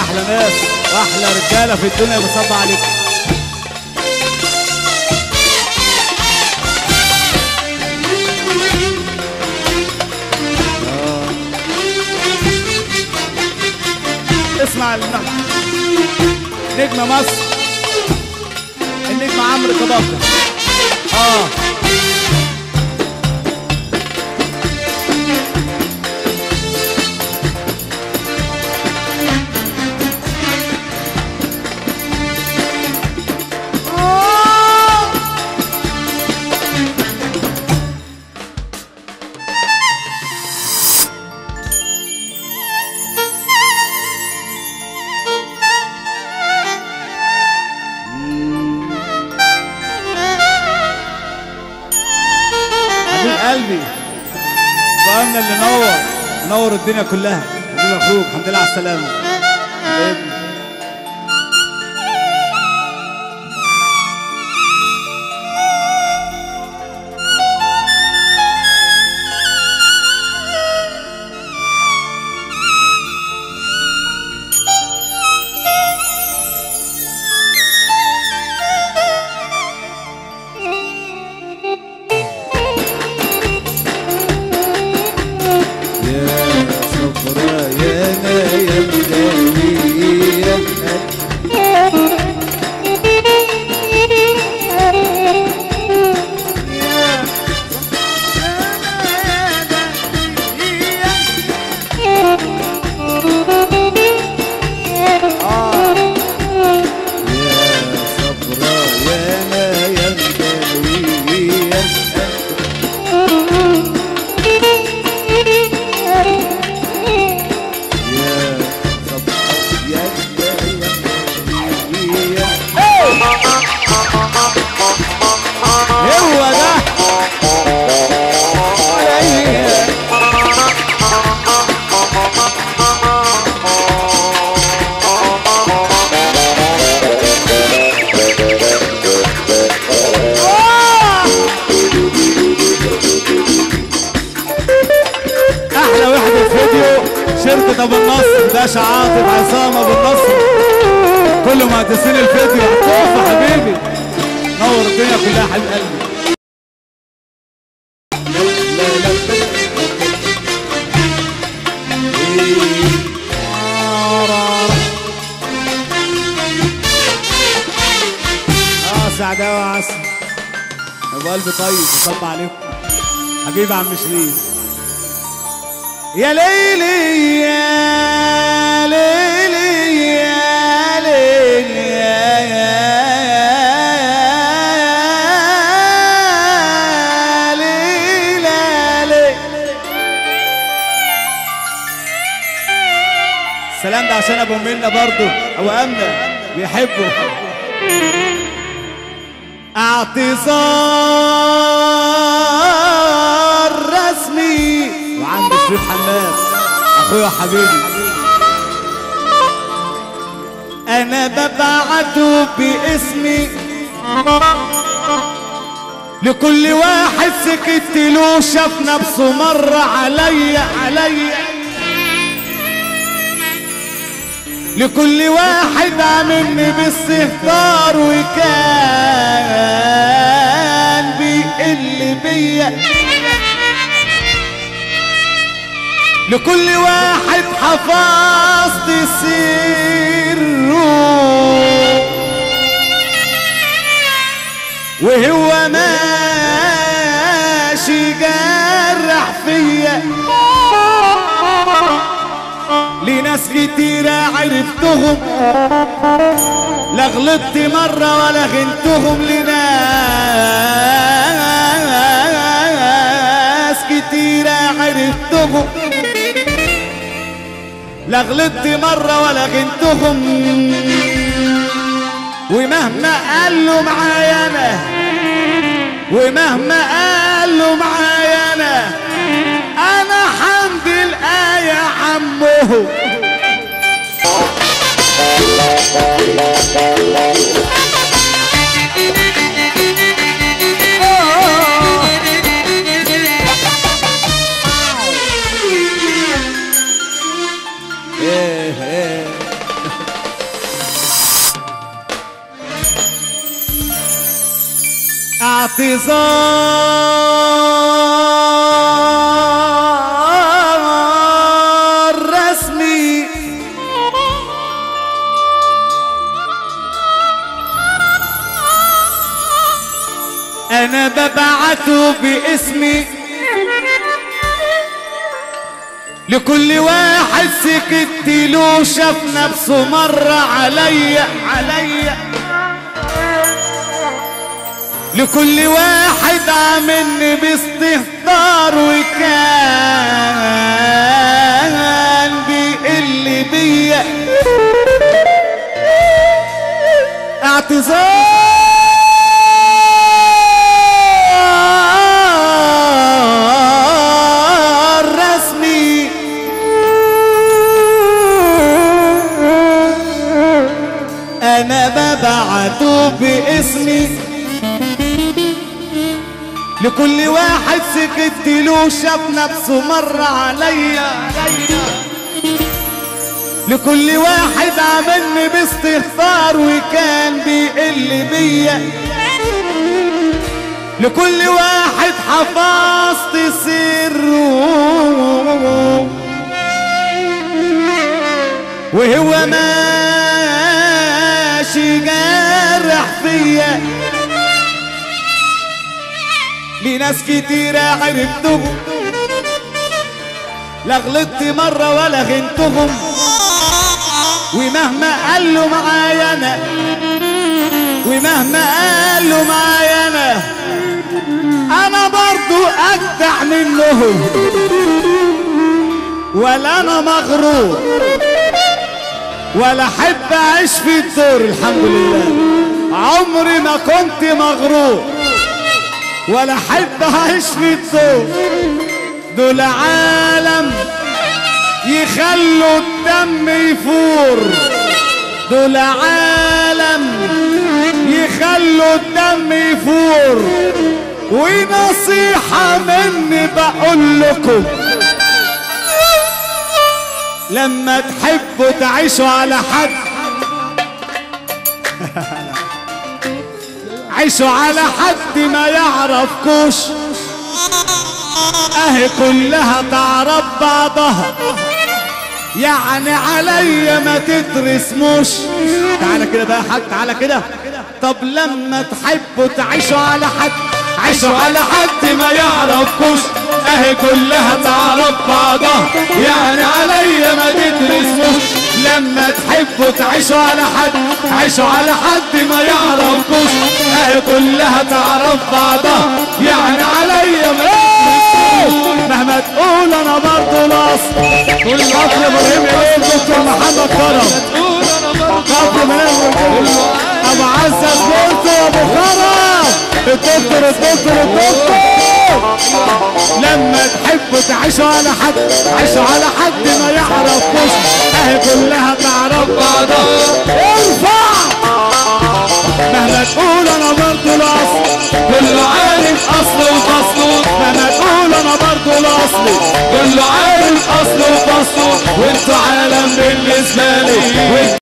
احلى ناس واحلى رجاله في الدنيا بصب عليكم آه. اسمع النغمة نجم مصر النجم عمرو كبابة اه حبيب قلبي فهمنا اللي نور نور الدنيا كلها حبيب اخوك الحمد لله على السلامه حبيبي يا صفرا يا ما يا مداوي يا يا صفرا يا ما يا مداوي يا يا صفرا يا مداوي يا هو ده احلى وحده فيديو شركه ابو النصر باشا عاطف عصام ابو النصر كل مهندسين الفيديو هتقف حبيبي نور الدنيا كلها حبيب قلبي لا لا لا اه سعداوي عسل ابو قلبي طيب يصب عليكم حبيبي عم شريف يا ليلي يا ليلي يا ليلي يا يا ليلي يا ليلي السلام ده عشان ابو منة برضو ابو امنه بيحبه اعتذار رسمي وعند شريف حماد اخويا وحبيبي انا ببعته باسمي لكل واحد سكت له شاف نفسه مر عليا عليا لكل واحد عاملني باستهتار وكان بيقل بيا لكل واحد حفظت سره وهو ماشي جرح فيا لناس كتيرة عرفتهم لا غلطت مرة ولا غنتهم لناس كتيرة عرفتهم لا غلطت مرة ولا غنتهم ومهما قالوا معايا انا ومهما قالوا معايا انا انا حمد الآية عمه ايه ايه اعتذار رسمي انا ببعته باسمي لكل واحد سكت له شاف نفسه مرة عليا عليا لكل واحد عاملني باستهتار وكان بيقل بيا اعتذار رسمي انا ببعته باسمي لكل واحد سكت له شاف نفسه مرة عليا لكل واحد عاملني باستغفار وكان بيقل بيا لكل واحد حفظت سره وهو ماشي جارح فيا لناس كتيرة عرفتهم لا غلطت مرة ولا غنتهم ومهما قالوا معايا انا ومهما قالوا معايا انا انا برضو اجدع منهم ولا انا مغرور ولا احب اعيش في الدور الحمد لله عمري ما كنت مغرور ولا احب اعيش في الدور دول عالم يخلوا الدم يفور دول عالم يخلوا الدم يفور ونصيحة مني بقول لكم لما تحبوا تعيشوا على حد عيشوا على حد ما يعرفكوش اهي كلها تعرف بعضها يعني عليا ما تترسموش تعالى كده بقى يا حاج تعالى كده طب لما تحبوا تعيشوا على حد عيشوا على حد ما يعرفكوش اهي كلها تعرف بعضها يعني عليا ما تترسموش لما تحبوا تعيشوا على حد عيشوا على حد ما يعرفكوش اهي كلها تعرف بعضها يعني عليا ما مهما تقول انا برضه الاصل كل فخر ابراهيم يا دكتور محمد كرم فخر من ابو عزة سبورت وابو خرم الدكتور الدكتور الدكتور لما تحبوا تعيشوا على حد عيشوا على حد ما يعرفوش اهي كلها تعرف بعضها ارفع مهما تقول انا برضه الاصل كله عارف اصل وفصل مهما تقول انا برضه الاصل كله عارف اصل وفصل وانتوا عالم بالنسبه لي